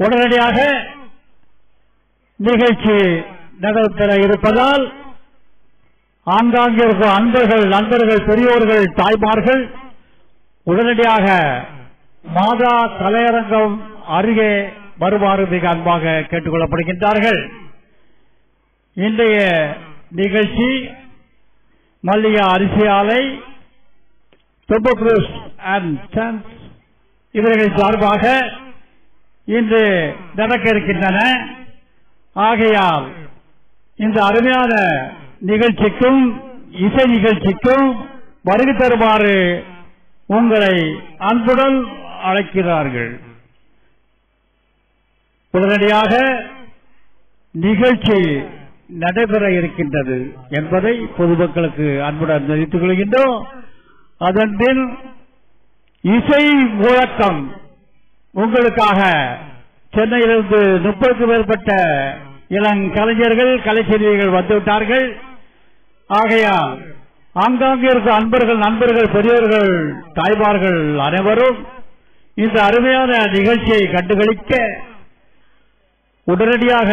உடனடியாக நிகழ்ச்சி நடைபெற இருப்பதால் ஆங்காங்கே இருக்கும் அன்பர்கள் நண்பர்கள் பெரியோர்கள் தாய்மார்கள் உடனடியாக மாதா கலையரங்கம் அருகே வருமாறு மிக அன்பாக கேட்டுக்கொள்ளப்படுகின்றார்கள் இன்றைய நிகழ்ச்சி மல்லிகா அரிசி ஆலை டொபோக்ரூஸ் அண்ட் சன்ஸ் இவர்கள் சார்பாக இன்று நடக்க இருக்கின்றன ஆகையால் இந்த அருமையான நிகழ்ச்சிக்கும் இசை நிகழ்ச்சிக்கும் வருகை தருமாறு உங்களை அன்புடன் அழைக்கிறார்கள் உடனடியாக நிகழ்ச்சி நடைபெற இருக்கின்றது என்பதை பொதுமக்களுக்கு அன்புடன் தெரிவித்துக் கொள்கின்றோம் அதன் பின் இசை முழக்கம் உங்களுக்காக சென்னையிலிருந்து முப்பதுக்கும் மேற்பட்ட இளங்கலைஞர்கள் கலைச்செல்விகள் வந்துவிட்டார்கள் ஆகையால் ஆங்காங்கே இருக்கும் அன்பர்கள் நண்பர்கள் பெரியவர்கள் தாய்மார்கள் அனைவரும் இந்த அருமையான நிகழ்ச்சியை கண்டுகளிக்க உடனடியாக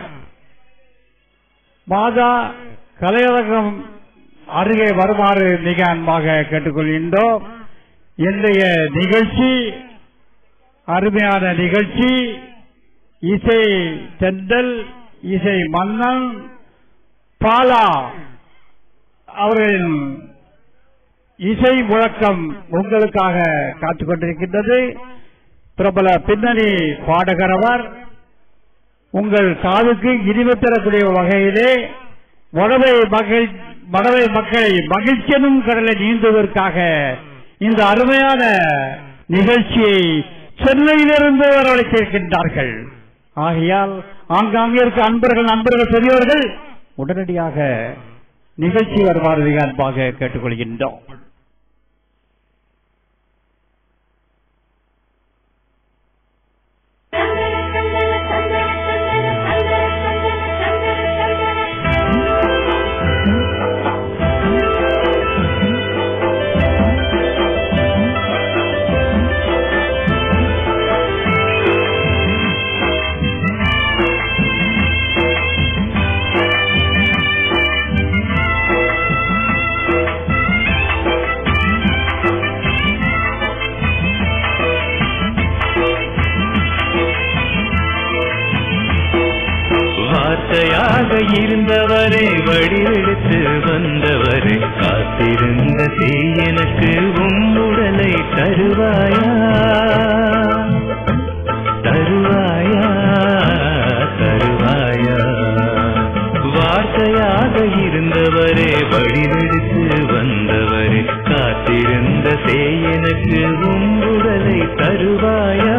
மாதா கலையரங்கம் அருகே வருமாறு மிக அன்பாக கேட்டுக்கொள்கின்றோம் இன்றைய நிகழ்ச்சி அருமையான நிகழ்ச்சி இசை தென்றல் இசை மன்னன் பாலா அவர்களின் இசை முழக்கம் உங்களுக்காக காத்துக் கொண்டிருக்கின்றது பிரபல பின்னணி பாடகர் அவர் உங்கள் காதுக்கு இனிமை தரக்கூடிய வகையிலே வடவை மகள் வடவை மக்களை மகிழ்ச்சியனும் கடலை நீந்துவதற்காக இந்த அருமையான நிகழ்ச்சியை சென்னையிலிருந்து வரவழைத்திருக்கின்றார்கள் ஆகையால் ஆங்காங்கே இருக்க அன்பர்கள் நண்பர்கள் பெரியவர்கள் உடனடியாக நிகழ்ச்சி வருமாறு மிக அன்பாக கேட்டுக்கொள்கின்றோம் வார்த்தையாக இருந்தவரே வடிவெடுத்து வந்தவரே காத்திருந்த தீ எனக்கு உம்முடலை தருவாயா தருவாயா தருவாயா வார்த்தையாக இருந்தவரே வடிவெடுத்து வந்தவரே காத்திருந்த தே எனக்கு உம்முடலை தருவாயா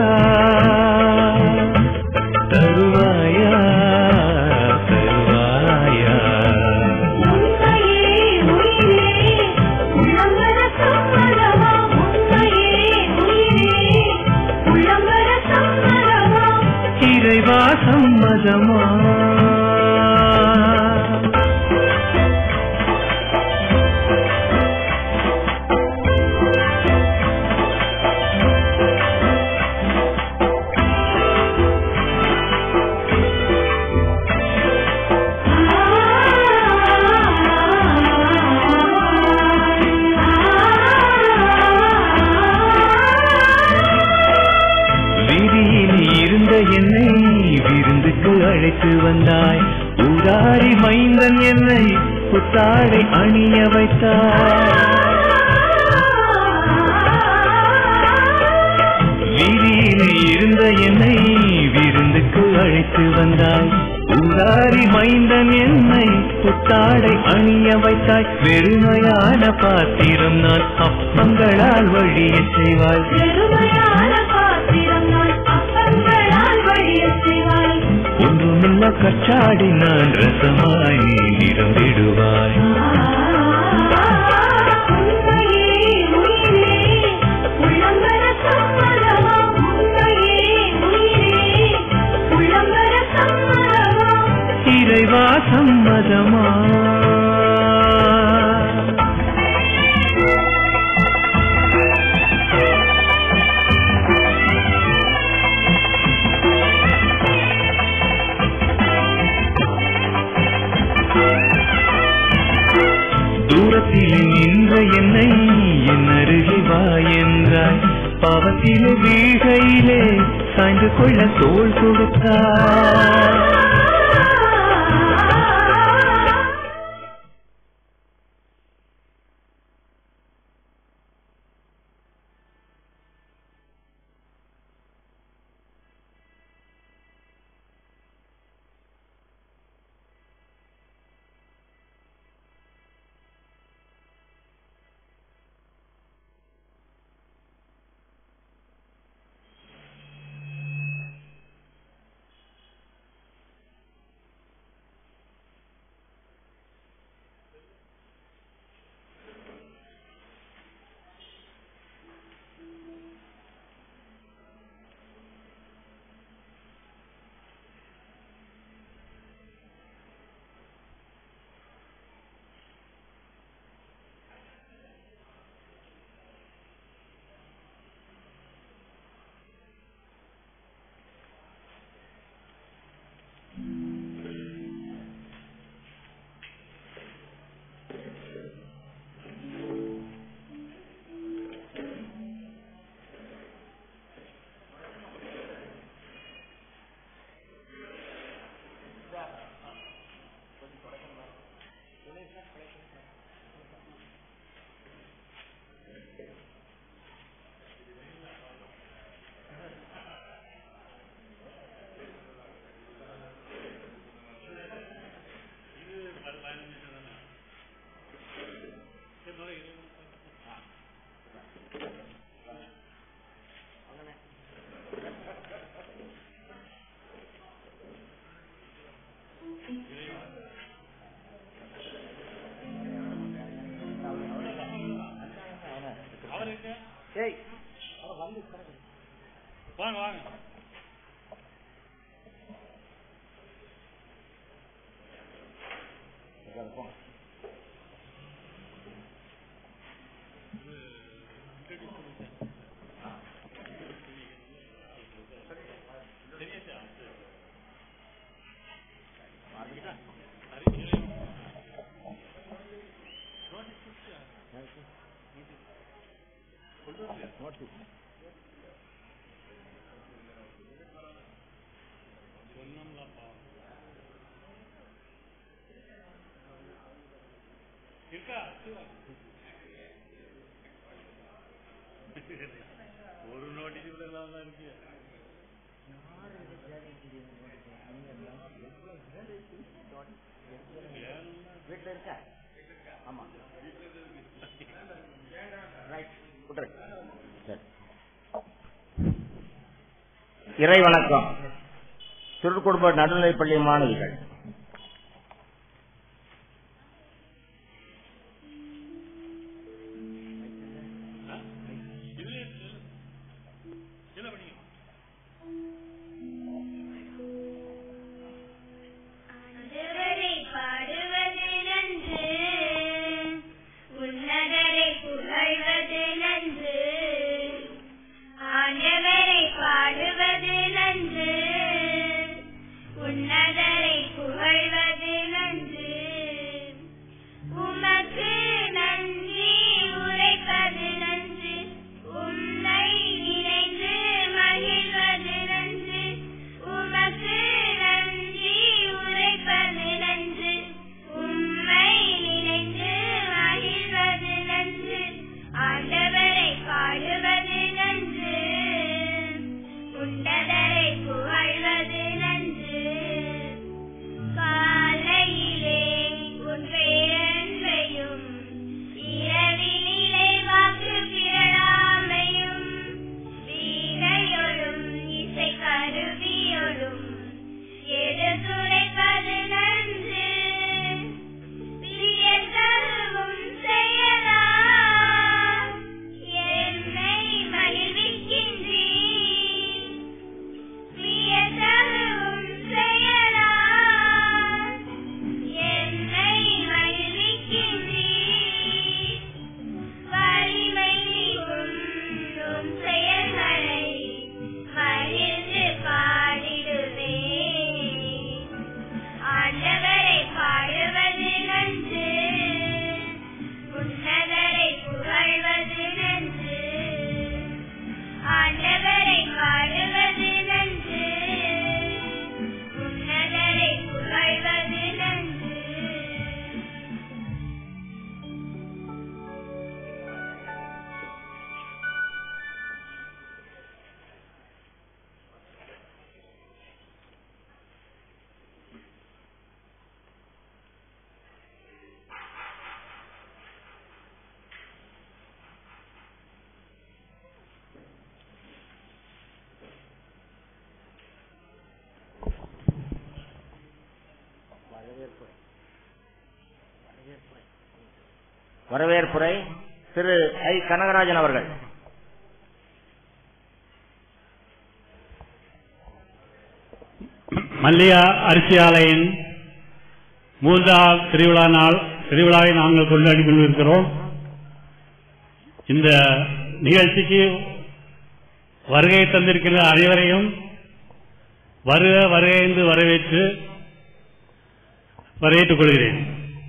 தருவாயா தருவாயா உன்னையே உயிரே உள்ளம்பர சம்மதமா உன்னையே உயிரே உள்ளம்பர சம்மதமா இறைவா சம்மதமா விதியில் இருந்த என்னை விருந்துக்கு அழைத்து வந்தாய் உதாரி மைந்தன் என்னை புத்தாடை அணிய வைத்தாய் வீதியில் இருந்த என்னை விருந்துக்கு அழைத்து வந்தாய் உதாரி மைந்தன் என்னை புத்தாடை அணிய வைத்தாய் வெறுமையான பாத்திரம் நான் அப்பங்களால் வழிய செய்வாய் பெருமையான பாத்திரம் நான் அப்பங்களால் வழியச் செய்வாய் ஒன்றுமில்ல கச்சாடி நான் ரசமாய் நீ நிரம்பிடுவாய் உன்னையே உயிரே உள்ளம்பர சம்மதமா உன்னையே உயிரே உள்ளம்பர சம்மதமா இறைவா சம்மதமா ஆ வீட்டிலே வீகையிலே சாய்ந்து கொள்ள தோள் கொடுத்தார் ஒரு நோட்டீஸ் இல்லாம தான் இருக்கு வீட்டுல இருக்க ஆமா ரைட் விட்டுரு சரி இறை வணக்கம் திருக்குடும்ப நடுநிலைப்பள்ளி மாணவிகள் ஆண்டவரை பாடுவது நன்று உன்னதரை புகழ்வது நன்று ஆண்டவரை பாடுவது நன்று உன்னதரை வரவேற்புரை திரு ஐ கனகராஜன் அவர்கள் மல்லிகா அரிசி ஆலையின் மூன்றாம் திருவிழா நாள் திருவிழாவை நாங்கள் கொண்டாடி கொண்டிருக்கிறோம் இந்த நிகழ்ச்சிக்கு வருகை தந்திருக்கிற அனைவரையும் வருக வருகை என்று வரவேற்று வரவேற்றுக் கொள்கிறேன்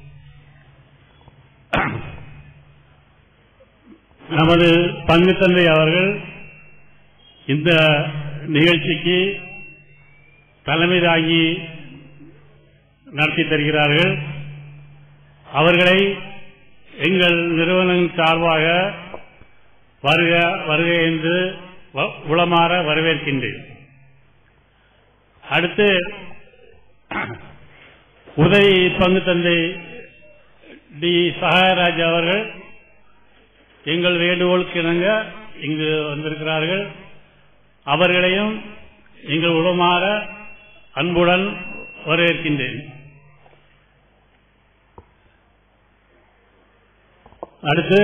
நமது பங்கு தந்தை அவர்கள் இந்த நிகழ்ச்சிக்கு தலைமை தாங்கி நடத்தி தருகிறார்கள் அவர்களை எங்கள் நிறுவனம் சார்பாக வருக வருக என்று வ- உளமாற வரவேற்கின்றேன் அடுத்து உதவி பங்கு தந்தை டி சகாயராஜ் அவர்கள் எங்கள் வேண்டுகோளுக்கு இணங்க இங்கு வந்திருக்கிறார்கள் அவர்களையும் எங்கள் உளமாற அன்புடன் வரவேற்கின்றேன் அடுத்து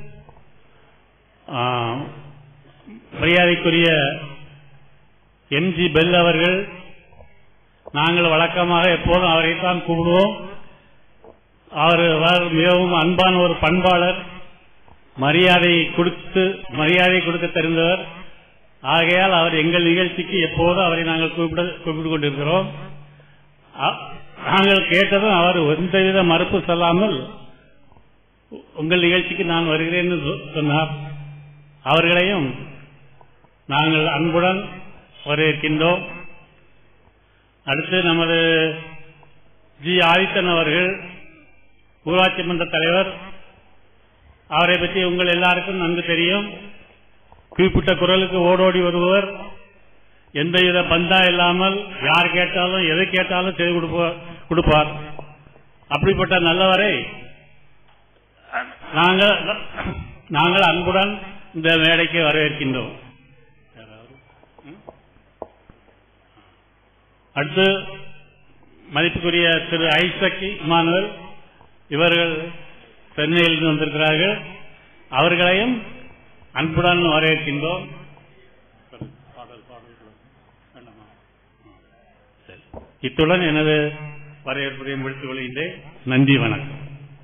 ஆ, மரியாதைக்குரிய எம்ஜி பெல் அவர்கள் நாங்கள் வழக்கமாக எப்போதும் அவரைத்தான் கூப்பிடுவோம் அவர் அவர் மிகவும் அன்பான ஒரு பண்பாளர் மரியாதை கொடுத்து மரியாதை கொடுக்க தெரிந்தவர் ஆகையால் அவர் எங்கள் நிகழ்ச்சிக்கு எப்போதும் அவரை நாங்கள் கூப்பிட கூப்பிட்டுக் கொண்டிருக்கிறோம் அ- நாங்கள் கேட்டதும் அவர் எந்தவித மறுப்பு சொல்லாமல் உங்கள் நிகழ்ச்சிக்கு நான் வருகிறேன் என்று சொ- சொன்னார் அவர்களையும் நாங்கள் அன்புடன் வரவேற்கின்றோம் அடுத்து நமது ஜி ஆதித்தன் அவர்கள் ஊராட்சி மன்ற தலைவர் அவரை பற்றி உங்கள் எல்லாருக்கும் நன்கு தெரியும் குறிப்பிட்ட குரலுக்கு ஓடோடி வருபவர் எந்தவித பந்தா இல்லாமல் யார் கேட்டாலும் எதை கேட்டாலும் செய்து கொடுப்ப- கொடுப்பார் அப்படிப்பட்ட நல்லவரை நாங்கள் நாங்கள் அன்புடன் இந்த மேடைக்கு வரவேற்கின்றோம் அடுத்து மதிப்புக்குரிய திரு ஐசக் இமானுவல் இவர்கள் சென்னையிலிருந்து வந்திருக்கிறார்கள் அவர்களையும் அன்புடன் வரவேற்கின்றோம் சரி. இத்துடன் எனது வரவேற்புரையை முடித்துக் கொள்கின்றேன் நன்றி வணக்கம்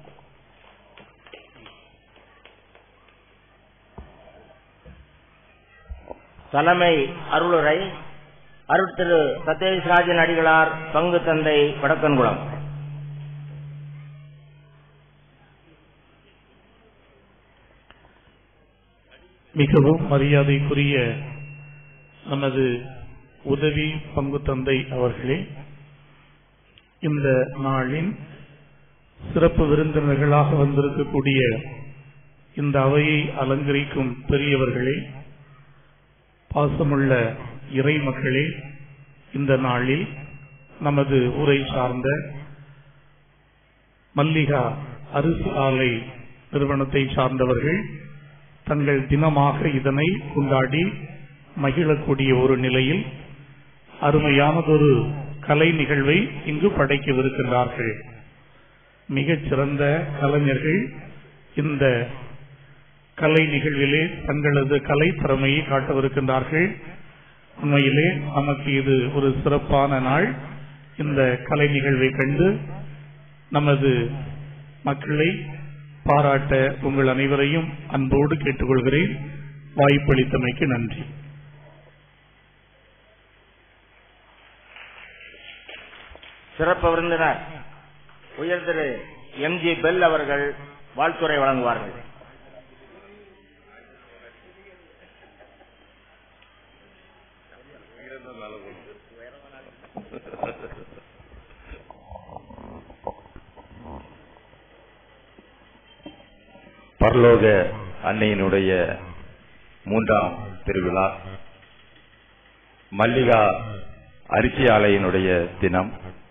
தலைமை அருளுரை அருள் திரு சத்யராஜன் அடிகளார் பங்கு தந்தை வடக்கன்குளம் மிகவும் மரியாதைக்குரிய நமது உதவி பங்கு தந்தை அவர்களே இந்த நாளின் சிறப்பு விருந்தினர்களாக வந்திருக்கக்கூடிய இந்த அவையை அலங்கரிக்கும் பெரியவர்களே பாசமுள்ள இறை மக்களே இந்த நாளில் நமது ஊரை சார்ந்த மல்லிகா அரிசி ஆலை நிறுவனத்தை சார்ந்தவர்கள் தங்கள் தினமாக இதனை கொண்டாடி மகிழக்கூடிய ஒரு நிலையில் அருமையானதொரு கலை நிகழ்வை இங்கு படைக்கவிருக்கின்றார்கள் மிகச் சிறந்த கலைஞர்கள் இந்த கலை நிகழ்விலே தங்களது கலை திறமையை காட்டவிருக்கின்றார்கள் உண்மையிலே நமக்கு இது ஒரு சிறப்பான நாள் இந்த கலை நிகழ்வை கண்டு நமது மக்களை பாராட்ட உங்கள் அனைவரையும் அன்போடு கேட்டுக்கொள்கிறேன் வாய்ப்பளித்தமைக்கு நன்றி சிறப்பு விருந்தினர் உயர் திரு எம்ஜி பெல் அவர்கள் வாழ்த்துரை வழங்குவார்கள் பரலோக அன்னையினுடைய மூன்றாம் திருவிழா மல்லிகா அரிசி ஆலையினுடைய தினம்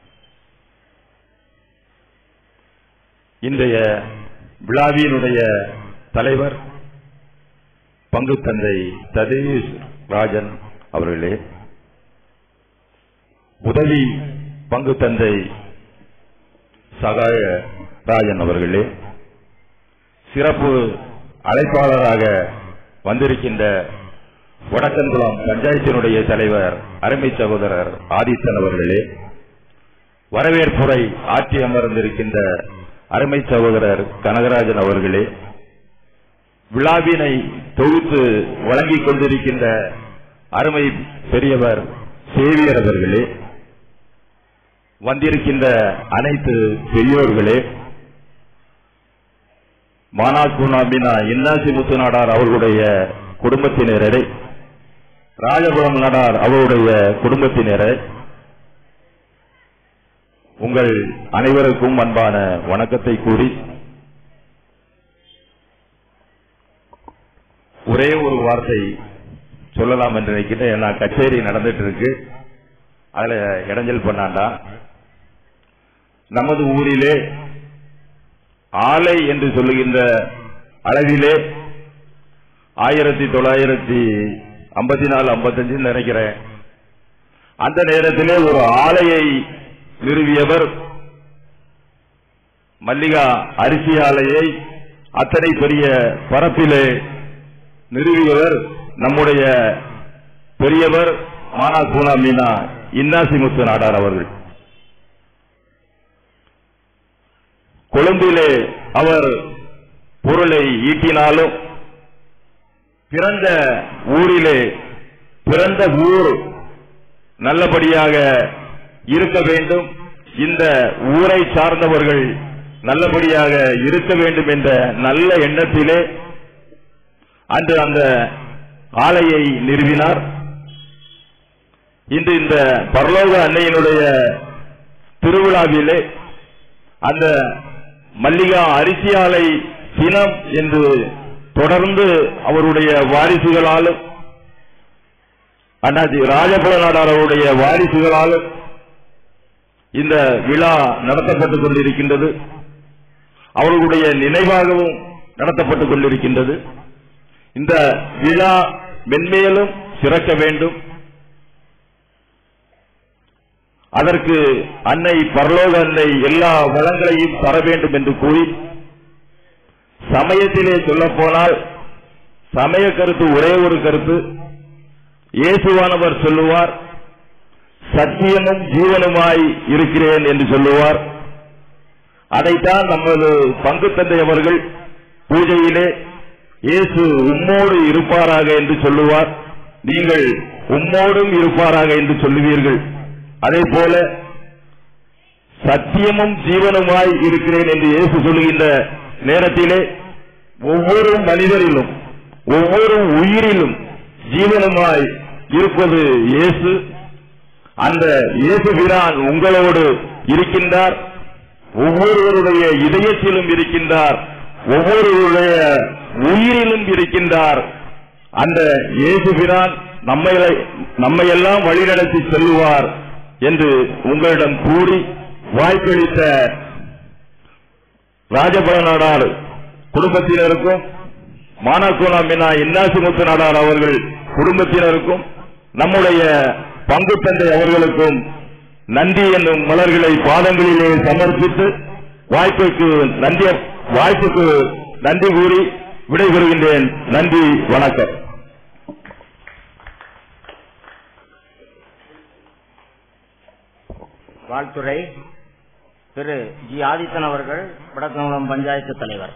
இன்றைய விழாவினுடைய தலைவர் பங்கு தந்தை சதீஷ் ராஜன் அவர்களே உதவி பங்கு தந்தை சகாய ராஜன் அவர்களே சிறப்பு அழைப்பாளராக வந்திருக்கின்ற வடக்கன்குளம் பஞ்சாயத்தினுடைய தலைவர் அருமை சகோதரர் ஆதித்தன் அவர்களே வரவேற்புரை ஆற்றி அமர்ந்திருக்கின்ற அருமை சகோதரர் கனகராஜன் அவர்களே விழாவினை தொகுத்து வழங்கிக் கொண்டிருக்கின்ற அருமை பெரியவர் சேவியர் அவர்களே வந்திருக்கின்ற அனைத்து பெரியோர்களே மானாக்குனாமினா இன்னாசி முத்து நாடார் அவர்களுடைய குடும்பத்தினரே ராஜபுரம் நாடார் அவருடைய குடும்பத்தினரே உங்கள் அனைவருக்கும் அன்பான வணக்கத்தை கூறி ஒரே ஒரு வார்த்தை சொல்லலாம் என்று நினைக்கிறேன் ஏன்னா கச்சேரி நடந்துட்டு இருக்கு அதுல இடைஞ்சல் பண்ணாண்டா நமது ஊரிலே ஆலை என்று சொல்லுகின்ற அளவிலே ஆயிரத்தி தொள்ளாயிரத்தி ஐம்பத்தி நாலு ஐம்பத்தஞ்சு நினைக்கிறேன் அந்த நேரத்திலே ஒரு ஆலையை நிறுவியவர் மல்லிகா அரிசி ஆலையை அத்தனை பெரிய பரப்பிலே நிறுவியவர் நம்முடைய பெரியவர் மானா கூனா மீனா இன்னாசிமுத்து நாடார் அவர்கள் கொழும்பிலே அவர் பொருளை ஈட்டினாலும் பிறந்த ஊரிலே பிறந்த ஊர் நல்லபடியாக இருக்க வேண்டும் இந்த ஊரை சார்ந்தவர்கள் நல்லபடியாக இருக்க வேண்டும் என்ற நல்ல எண்ணத்திலே அன்று அந்த ஆலையை நிறுவினார் இன்று இந்த பரலோக அன்னையினுடைய திருவிழாவிலே அந்த மல்லிகா அரிசி ஆலை தினம் என்று தொடர்ந்து அவருடைய வாரிசுகளாலும் அண்ணாஜி ராஜபுர நாடார் அவருடைய வாரிசுகளாலும் இந்த விழா நடத்தப்பட்டுக் கொண்டிருக்கின்றது அவர்களுடைய நினைவாகவும் நடத்தப்பட்டுக் கொண்டிருக்கின்றது இந்த விழா மென்மேலும் சிறக்க வேண்டும் அதற்கு அன்னை பரலோக அன்னை எல்லா வளங்களையும் தர வேண்டும் என்று கூறி சமயத்திலே சொல்ல போனால் சமய கருத்து ஒரே ஒரு கருத்து இயேசுவானவர் சொல்லுவார் சத்தியமும் ஜீவனுமாய் இருக்கிறேன் என்று சொல்லுவார் அதைத்தான் நமது பங்கு தந்தை அவர்கள் பூஜையிலே இயேசு உம்மோடு இருப்பாராக என்று சொல்லுவார் நீங்கள் உம்மோடும் இருப்பாராக என்று சொல்லுவீர்கள் அதே போல சத்தியமும் ஜீவனுமாய் இருக்கிறேன் என்று இயேசு சொல்லுகின்ற நேரத்திலே ஒவ்வொரு மனிதரிலும் ஒவ்வொரு உயிரிலும் ஜீவனுமாய் இருப்பது இயேசு அந்த இயேசு பிரான் உங்களோடு இருக்கின்றார் ஒவ்வொருவருடைய இதயத்திலும் இருக்கின்றார் ஒவ்வொருவருடைய உயிரிலும் இருக்கின்றார் அந்த இயேசு பிரான் நம்மை நம்மையெல்லாம் வழிநடத்தி செல்லுவார் என்று உங்களிடம் கூறி வாய்ப்பளித்த ராஜபல நாடார் குடும்பத்தினருக்கும் மானாக்கோனா மீனா இன்னாசிமுத்து நாடார் அவர்கள் குடும்பத்தினருக்கும் நம்முடைய பங்கு தந்தை அவர்களுக்கும் நன்றி என்னும் மலர்களை பாதங்களிலே சமர்ப்பித்து வாய்ப்புக்கு நன்றி வாய்ப்புக்கு நன்றி கூறி விடைபெறுகின்றேன் நன்றி வணக்கம் வாழ்த்துறை திரு ஜி ஆதித்தன் அவர்கள் வடக்கங்குளம் பஞ்சாயத்து தலைவர்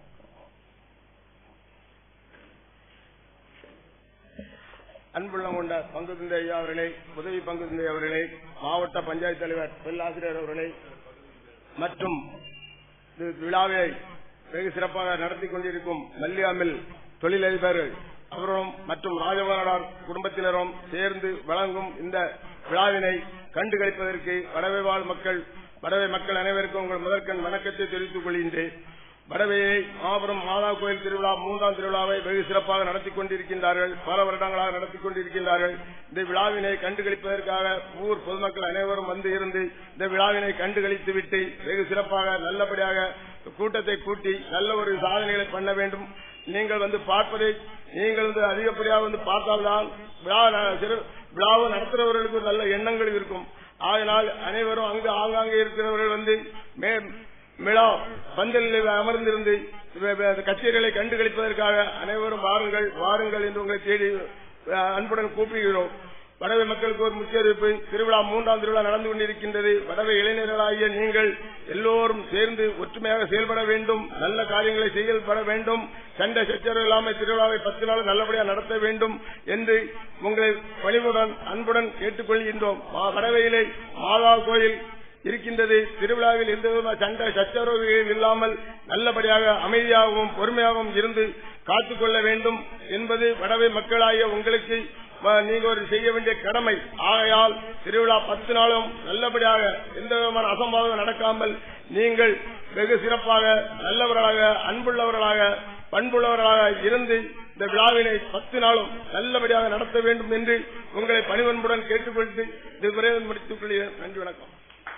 அன்புள்ளம் கொண்ட பங்கு தந்தை ஐயா அவர்களே உதவி பங்கு தந்தை அவர்களே மாவட்ட பஞ்சாயத்து தலைவர் பெல்லாசிரியர் அவர்களே மற்றும் இந்த விழாவை வெகு சிறப்பாக நடத்தி கொண்டிருக்கும் மல்லியாமில் தொழிலதிபர்கள் அவரும் மற்றும் ராஜவனார் குடும்பத்தினரும் சேர்ந்து வழங்கும் இந்த விழாவினை கண்டுகளிப்பதற்கு வடவை வாழ் மக்கள் வடவை மக்கள் அனைவருக்கும் உங்கள் முதற்கண் வணக்கத்தை தெரிவித்துக் கொள்கின்றேன் வடவையை மாபெரும் மாதா கோயில் திருவிழா மூன்றாம் திருவிழாவை வெகு சிறப்பாக நடத்தி கொண்டிருக்கின்றார்கள் பல வருடங்களாக நடத்தி கொண்டிருக்கின்றார்கள் இந்த விழாவினை கண்டுகளிப்பதற்காக ஊர் பொதுமக்கள் அனைவரும் வந்து இருந்து இந்த விழாவினை கண்டுகளித்து விட்டு வெகு சிறப்பாக நல்லபடியாக கூட்டத்தை கூட்டி நல்ல ஒரு சாதனைகளை பண்ண வேண்டும் நீங்கள் வந்து பார்ப்பதை நீங்கள் வந்து அதிகப்படியாக வந்து பார்த்தால்தான் விழா ந- சிறு- விழாவை நடத்துறவர்களுக்கு நல்ல எண்ணங்கள் இருக்கும் ஆதனால் அனைவரும் அங்கு ஆங்காங்கே இருக்கிறவர்கள் வந்து மே விழா பந்தலில் அமர்ந்திருந்து வ- வ- கச்சேரிகளை கண்டுகளிப்பதற்காக அனைவரும் வாருங்கள் வாருங்கள் என்று உங்களை தேடி அஹ், அன்புடன் கூப்பிடுகிறோம் வடவை மக்களுக்கு ஒரு முக்கிய அறிவிப்பு திருவிழா மூன்றாம் திருவிழா நடந்து கொண்டிருக்கின்றது வடவை இளைஞர்களாகிய நீங்கள் எல்லோரும் சேர்ந்து ஒற்றுமையாக செயல்பட வேண்டும் நல்ல காரியங்களை செயல்பட வேண்டும் சண்டை சச்சரவு இல்லாமல் திருவிழாவை பத்து நாள் நல்லபடியாக நடத்த வேண்டும் என்று உங்களை பணிவுடன் அன்புடன் கேட்டுக்கொள்கின்றோம் மா- வடவையிலே மாதா கோயில் இருக்கின்றது திருவிழாவில் எந்த விதமான சண்டை சச்சரவுகள் இல்லாமல் நல்லபடியாக அமைதியாகவும் பொறுமையாகவும் இருந்து காத்துக்கொள்ள வேண்டும் என்பது வடவை மக்களாகிய உங்களுக்கு வ- நீங்க ஒரு செய்ய வேண்டிய கடமை ஆகையால் திருவிழா பத்து நாளும் நல்லபடியாக எந்த விதமான அசம்பாதம் நடக்காமல் நீங்கள் வெகு சிறப்பாக நல்லவர்களாக அன்புள்ளவர்களாக பண்புள்ளவர்களாக இருந்து இந்த விழாவினை பத்து நாளும் நல்லபடியாக நடத்த வேண்டும் என்று உங்களை பணிவன்புடன் கேட்டுக்கொண்டு இது விரைவில் முடித்துக் கொள்கிறேன் நன்றி வணக்கம்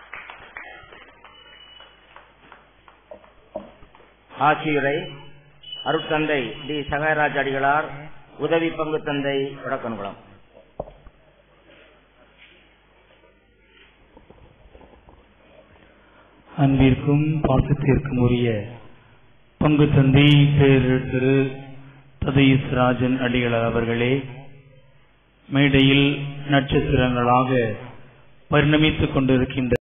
ஆட்சியுரை அருட்தந்தை டி சகாயராஜ் அடிகளார் உதவி பங்கு தந்தை வடக்கன்குளம் அன்பிற்கும் பாசத்திற்கும் உரிய பங்கு தந்தை திரு திரு ததீஸ் ராஜன் அடிகளார் அவர்களே மேடையில் நட்சத்திரங்களாக பரிணமித்துக் கொண்டிருக்கின்ற